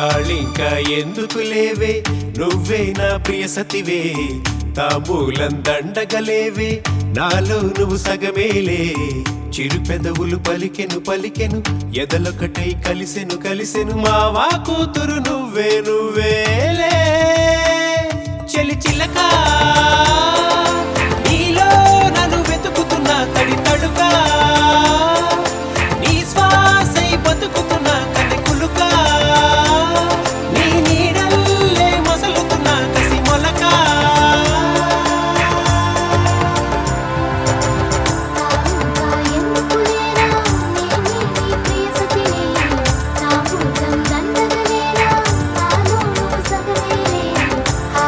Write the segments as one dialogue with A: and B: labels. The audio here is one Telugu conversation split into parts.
A: తాళింకా ఎందుకు లేవే నువ్వే నా ప్రియ సతివే తాంబూలం దండగలేవే నాలో నువ్వు సగమేలే చిరు పెదవులు పలికెను పలికెను ఎదలొకటై కలిసెను కలిసెను మావా కూతురు నువ్వే నువ్వేలే చెలి చిలక నీలో నన్ను వెతుకుతున్నా తడి తడుగా నీ శ్వాసై బతుకుతున్నా కని కులుక నీ నీడల్లే మసలుతున్నా కసి మొలక
B: తానుగా ఎందుకు లేరా నేనే నీ ప్రియ సతిని నా భూతం దండగలేరా నాలో నువ్వు సగమేలే ఆ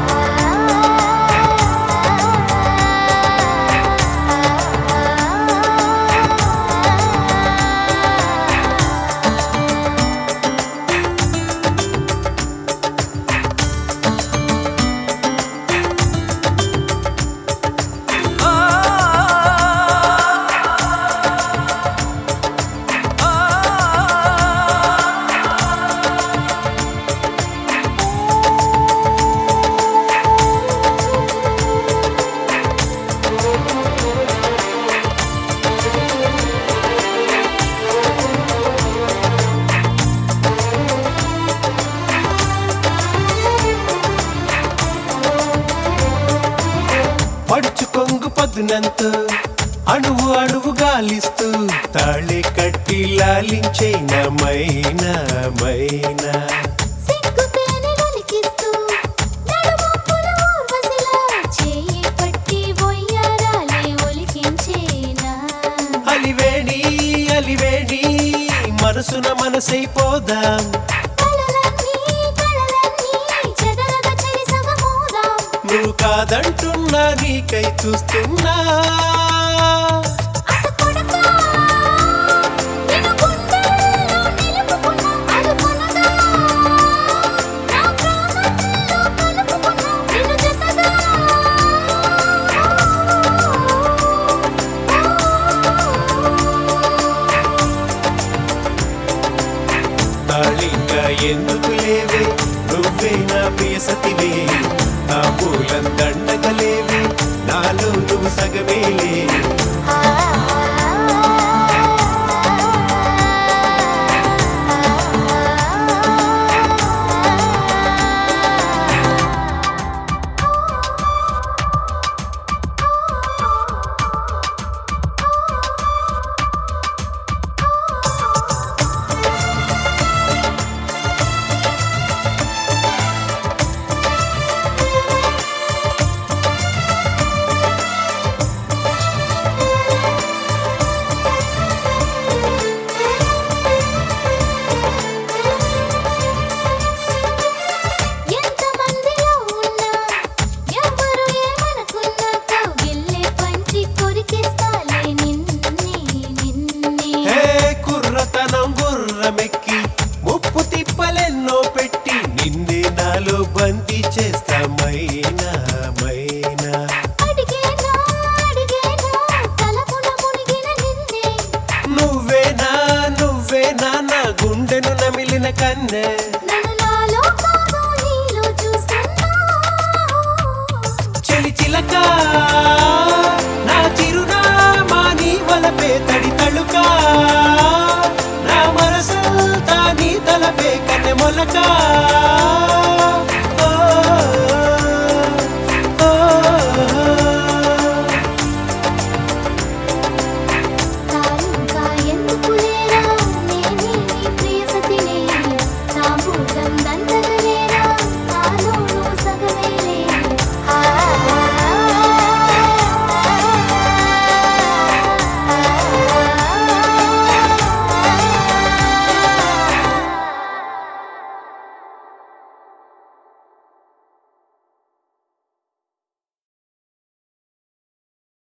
A: పడుచు కొంగు పదునంతో అణువు అణువు గాలిస్తూ తాళి కట్టి లాలించైన మైనా మైనా
B: సిగ్గు తేనె ఒలికిస్తూ నడుమొప్పుల ఊర్వశిలా చేయి పట్టి వొయ్యారాలే ఒలికించేనా
A: అలివేణి అలివేణి మనసున మనసైపోదాం
B: కలలన్నీ కలలన్నీ చెదరగ చెరి సగమోదాం
A: నువ్వు కాదంటున్నా నీకై చూస్తున్నా
B: అత కొడకా నిన్ను గుండెల్లో నిలుపుకున్నా అదుపునగా నా ప్రాణంలో కలుపుకున్నా నిన్ను జతగా
A: తాళింకా ఎందుకు లేవే నువ్వే నా ప్రియ సతివే నా పూలం దండగలేవే నాలో నువ్వు సగమేలే
B: ఎంతమందిలో ఉన్నా ఎవరు ఏమనుకున్నా కౌగిల్లే పంచి కొరికేస్తాలే నిన్నే నిన్నే
A: హే కుర్రతనం గుర్రమెక్కి ముప్పు తిప్పలెన్నో పెట్టి నిన్నే నాలో బందీ చేస్తా మైనా మైనా
B: అడిగేనా అడిగేనా తలపున మునిగిన నిన్నే
A: నువ్వేనా నువ్వేనా నా గుండెను నమిలిన కన్నె
B: నన్ను నాలో కాదు నీలో చూస్తున్నా
A: చెలి చిలక నా చిరునామా నీ వలపే తడి తళుక నా మనసంతా నీ తలపే కన్నె మొలక